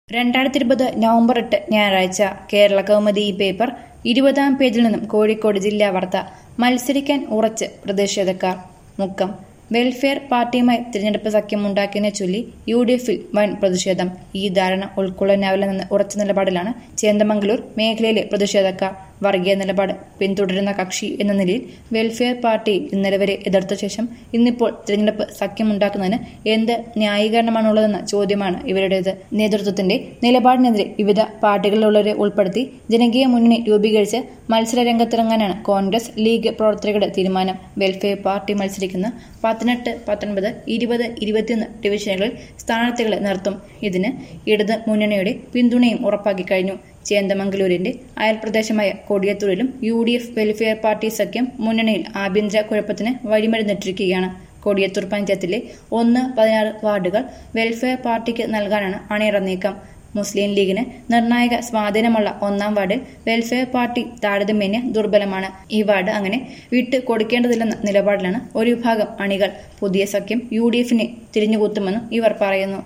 രണ്ടായിരത്തി ഇരുപത് നവംബർ എട്ട് ഞായറാഴ്ച കേരള കൗമുദി ഈ പേപ്പർ ഇരുപതാം പേജിൽ നിന്നും കോഴിക്കോട് ജില്ലാ വാർത്ത മത്സരിക്കാൻ ഉറച്ച് പ്രതിഷേധക്കാർ മുക്കം വെൽഫെയർ പാർട്ടിയുമായി തിരഞ്ഞെടുപ്പ് സഖ്യം ഉണ്ടാക്കിയതിനെ ചൊല്ലി യു ഡി എഫിൽ വൻ പ്രതിഷേധം ഈ ധാരണ ഉൾക്കൊള്ളാനാവില്ലെന്ന ഉറച്ച നിലപാടിലാണ് ചേന്ദമംഗലൂർ മേഖലയിലെ പ്രതിഷേധക്കാർ വർഗീയ നിലപാട് പിന്തുടരുന്ന കക്ഷി എന്ന നിലയിൽ വെൽഫെയർ പാർട്ടി ഇന്നലെ വരെ എതിർത്ത ശേഷം ഇന്നിപ്പോൾ തിരഞ്ഞെടുപ്പ് സഖ്യമുണ്ടാക്കുന്നതിന് എന്ത് ന്യായീകരണമാണുള്ളതെന്ന ചോദ്യമാണ് ഇവരുടേത് നേതൃത്വത്തിന്റെ നിലപാടിനെതിരെ വിവിധ പാർട്ടികളിലുള്ളവരെ ഉൾപ്പെടുത്തി ജനകീയ മുന്നണി രൂപീകരിച്ച് മത്സര രംഗത്തിറങ്ങാനാണ് കോൺഗ്രസ് ലീഗ് പ്രവർത്തകരുടെ തീരുമാനം വെൽഫെയർ പാർട്ടി മത്സരിക്കുന്ന പതിനെട്ട് പത്തൊൻപത് ഇരുപത് ഇരുപത്തിയൊന്ന് ഡിവിഷനുകളിൽ സ്ഥാനാർത്ഥികളെ നിർത്തും ഇതിന് ഇടത് മുന്നണിയുടെ പിന്തുണയും ഉറപ്പാക്കി കഴിഞ്ഞു ചേന്ദമംഗലൂരിന്റെ അയൽപ്രദേശമായ കൊടിയത്തൂരിലും U D F welfare party സഖ്യം മുന്നണിയിൽ ആഭ്യന്തര കുഴപ്പത്തിന് വഴിമരുന്നിട്ടിരിക്കുകയാണ് കൊടിയത്തൂർ പഞ്ചായത്തിലെ ഒന്ന് പതിനാറ് വാർഡുകൾ വെൽഫെയർ പാർട്ടിക്ക് നൽകാനാണ് അണിയറ നീക്കം മുസ്ലിം ലീഗിന് നിർണായക സ്വാധീനമുള്ള ഒന്നാം വാർഡിൽ വെൽഫെയർ പാർട്ടി താരതമ്യേന ദുർബലമാണ് ഈ വാർഡ് അങ്ങനെ വിട്ട് കൊടുക്കേണ്ടതില്ലെന്ന നിലപാടിലാണ് ഒരു വിഭാഗം അണികൾ പുതിയ സഖ്യം യു ഡി എഫിനെ തിരിഞ്ഞുകൂത്തുമെന്നും ഇവർ പറയുന്നു